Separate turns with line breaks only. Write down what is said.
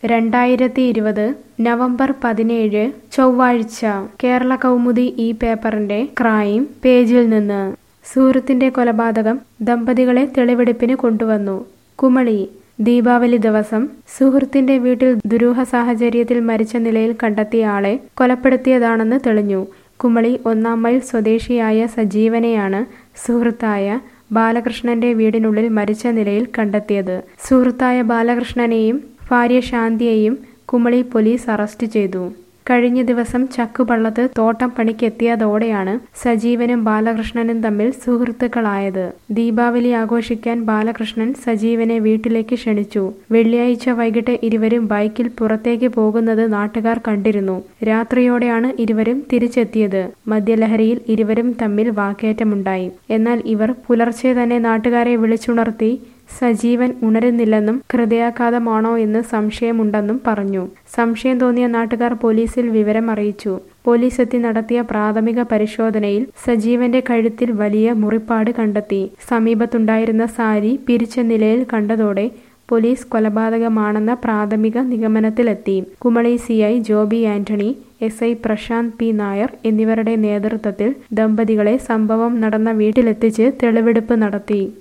രണ്ടായിരത്തി ഇരുപത് നവംബർ പതിനേഴ് ചൊവ്വാഴ്ച കേരള കൗമുദി ഈ പേപ്പറിന്റെ ക്രൈം പേജിൽ നിന്ന് സുഹൃത്തിന്റെ കൊലപാതകം ദമ്പതികളെ തെളിവെടുപ്പിന് കൊണ്ടുവന്നു കുമളി ദീപാവലി ദിവസം സുഹൃത്തിന്റെ വീട്ടിൽ ദുരൂഹ സാഹചര്യത്തിൽ മരിച്ച നിലയിൽ കണ്ടെത്തിയ ആളെ കൊലപ്പെടുത്തിയതാണെന്ന് തെളിഞ്ഞു കുമളി ഒന്നാം മൈൽ സ്വദേശിയായ സജീവനെയാണ് സുഹൃത്തായ ബാലകൃഷ്ണന്റെ വീടിനുള്ളിൽ മരിച്ച നിലയിൽ കണ്ടെത്തിയത് സുഹൃത്തായ ബാലകൃഷ്ണനെയും ഭാര്യ ശാന്തിയെയും കുമളി പോലീസ് അറസ്റ്റ് ചെയ്തു കഴിഞ്ഞ ദിവസം ചക്കുപള്ളത്ത് തോട്ടം പണിക്കെത്തിയതോടെയാണ് സജീവനും ബാലകൃഷ്ണനും തമ്മിൽ സുഹൃത്തുക്കളായത് ദീപാവലി ആഘോഷിക്കാൻ ബാലകൃഷ്ണൻ സജീവനെ വീട്ടിലേക്ക് ക്ഷണിച്ചു വെള്ളിയാഴ്ച വൈകിട്ട് ഇരുവരും ബൈക്കിൽ പുറത്തേക്ക് പോകുന്നത് നാട്ടുകാർ കണ്ടിരുന്നു രാത്രിയോടെയാണ് ഇരുവരും തിരിച്ചെത്തിയത് മദ്യലഹരിയിൽ ഇരുവരും തമ്മിൽ വാക്കേറ്റമുണ്ടായി എന്നാൽ ഇവർ പുലർച്ചെ തന്നെ നാട്ടുകാരെ വിളിച്ചുണർത്തി സജീവൻ ഉണരുന്നില്ലെന്നും ഹൃദയാഘാതമാണോ എന്ന് സംശയമുണ്ടെന്നും പറഞ്ഞു സംശയം തോന്നിയ നാട്ടുകാർ പോലീസിൽ വിവരം അറിയിച്ചു പോലീസ് എത്തി നടത്തിയ പ്രാഥമിക പരിശോധനയിൽ സജീവന്റെ കഴുത്തിൽ വലിയ മുറിപ്പാട് കണ്ടെത്തി സമീപത്തുണ്ടായിരുന്ന സാരി പിരിച്ച നിലയിൽ കണ്ടതോടെ പോലീസ് കൊലപാതകമാണെന്ന പ്രാഥമിക നിഗമനത്തിലെത്തി Kumily C I Joby Antony S I Prashanth P Nair എന്നിവരുടെ നേതൃത്വത്തിൽ ദമ്പതികളെ സംഭവം നടന്ന വീട്ടിലെത്തിച്ച് തെളിവെടുപ്പ് നടത്തി